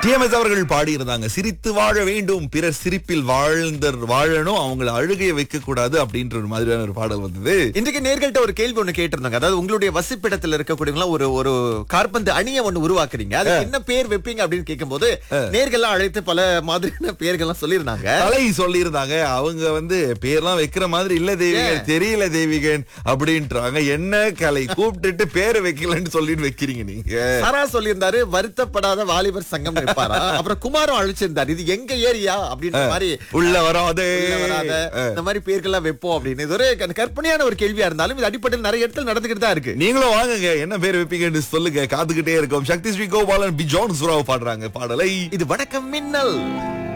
TMS அவர்கள் பாடியிருந்தாங்க சிரித்து வாழ வேண்டும் பிறர் சிரிப்பில் வாழ்ந்த வாழணும் அவங்கள அழுகைய வைக்க கூடாது அப்படின்ற ஒரு மாதிரியான ஒரு பாடல் வந்தது இன்றைக்கு நேர்கள்ட்ட ஒரு கேள்வி ஒண்ணு கேட்டிருந்தாங்க அதாவது உங்களுடைய வசிப்பிடத்துல இருக்கக்கூடியவங்களா ஒரு ஒரு கார்பந்து அணியை ஒண்ணு உருவாக்குறீங்க அது என்ன பேர் வைப்பீங்க அப்படின்னு கேட்கும்போது நேர்கள்லாம் அழைத்து பல மாதிரியான பேர்கள்லாம் சொல்லியிருந்தாங்க கலை சொல்லியிருந்தாங்க அவங்க வந்து பேர்லாம் வைக்கிற மாதிரி இல்ல தேவிகன் தெரியல தேவிகன் அப்படின்றாங்க என்ன கலை கூப்பிட்டுட்டு பேரை வைக்கலன்னு சொல்லிட்டு வைக்கிறீங்க நீங்க சரா சொல்லியிருந்தாரு வருத்தப்படாத வாலிபர் சங்கம் இருப்பாரா அப்புறம் குமாரும் அழைச்சிருந்தாரு இது எங்க ஏரியா அப்படின்ற மாதிரி உள்ள வராதே உள்ள வராத இந்த மாதிரி பேர்கள்லாம் வைப்போம் அப்படின்னு இது ஒரு க- கற்பனையான ஒரு கேள்வியா இருந்தாலும் இது அடிப்படையில் நிறைய இடத்துல நடந்துகிட்டு தான் இருக்கு நீங்களும் வாங்குங்க என்ன பேர் வைப்பீங்கன்னு சொல்லுங்க காத்துக்கிட்டே இருக்கோம் Shakthisree Gopalan P John Surav பாடுறாங்க பாடலை இது வணக்கம் மின்னல்